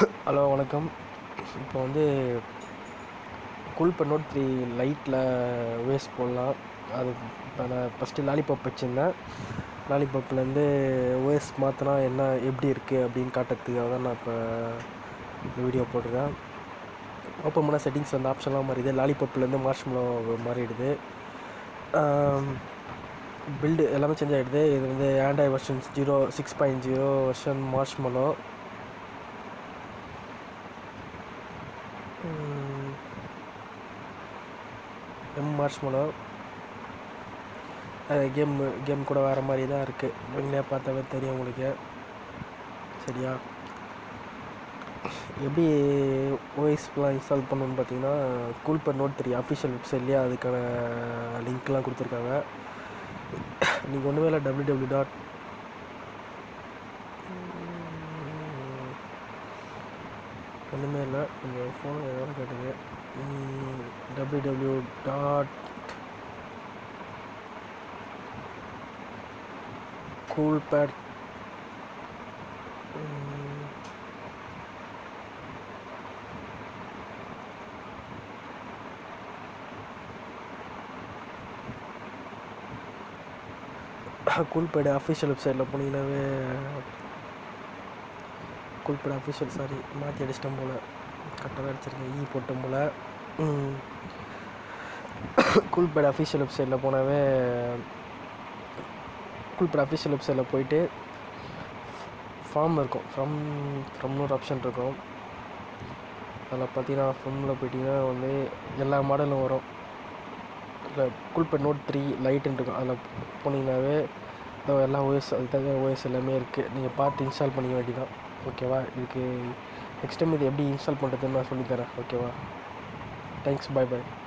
hello வணக்கம் இப்போ வந்து கூல்ப நோட் த்ரீ லைட்டில் வேஸ்ட் போடலாம் அது இப்போ நான் ஃபஸ்ட்டு லாலிபாப் வச்சுருந்தேன் லாலிபாப்லேருந்து ஓஎஸ் மாற்றினா என்ன எப்படி இருக்குது அப்படின்னு காட்டுறதுக்காக தான் நான் இப்போ இந்த வீடியோ போட்டிருக்கேன் ஓப்பன் பண்ணால் செட்டிங்ஸ் வந்து ஆப்ஷன்லாம் மாறிடுது லாலிபாப்லேருந்து மார்ஷ்மலோ மாறிடுது பில்டு எல்லாமே சேஞ்ச் ஆகிடுது இது வந்து Android versions zero six point zero version Marshmallow M Marshmallow game game கூட வேறு மாதிரி தான் இருக்குது நீங்களே பார்த்தாவே தெரியும் உங்களுக்கு சரியா எப்படி ஓஎஸ்லாம் இன்ஸ்டால் பண்ணணுன்னு பார்த்தீங்கன்னா கூல்பர் நோட் த்ரீ அஃபிஷியல் வெப்சைட்லேயே அதுக்கான லிங்க்லாம் கொடுத்துருக்காங்க நீங்கள் ஒன்றுமே இல்லை டபிள்யூ டபிள்யூ டாட் ஒன்றுமே இல்லை உங்கள் ஃபோன் எதோட கேட்டுங்க W W dot Coolpad Coolpad official வெப்சைட்டில் போனீங்கன்னாவே கூல்பேடு அஃபிஷியல் சாரி மாற்றி அடிச்சிட்டேன் போல் கரெக்டாக தான் அடிச்சிருக்கேன் ஈ போட்டோம் போல் கூல்பேடு அஃபிஷியல் வெப்சைட்டில் போனாவே கூல்பேடு அஃபிஷியல் வெப்சைட்டில் போயிட்டு ஃபார்ம் இருக்கும் ஃப்ரம் ஃப்ரம்னு ஒரு ஆப்ஷன் இருக்கும் அதில் பார்த்தீங்கன்னா ஃப்ரம்மில் போயிட்டீங்கன்னா வந்து எல்லா மாடலும் வரும் இல்லை கூல்பேட் நோட் த்ரீ லைட்டுன்னு இருக்கும் அதில் போனீங்கன்னாவே எல்லா ஓஎஸ் அது தவிர ஓஎஸ் எல்லாமே இருக்குது நீங்கள் பார்த்து இன்ஸ்டால் பண்ணிக்க வேண்டியதான் ஓகேவா இதுக்கு நெக்ஸ்ட் டைம் இது எப்படி இன்ஸ்டால் பண்ணுறதுன்னு நான் சொல்லித்தரேன் ஓகேவா தேங்க்ஸ் பாய் பாய்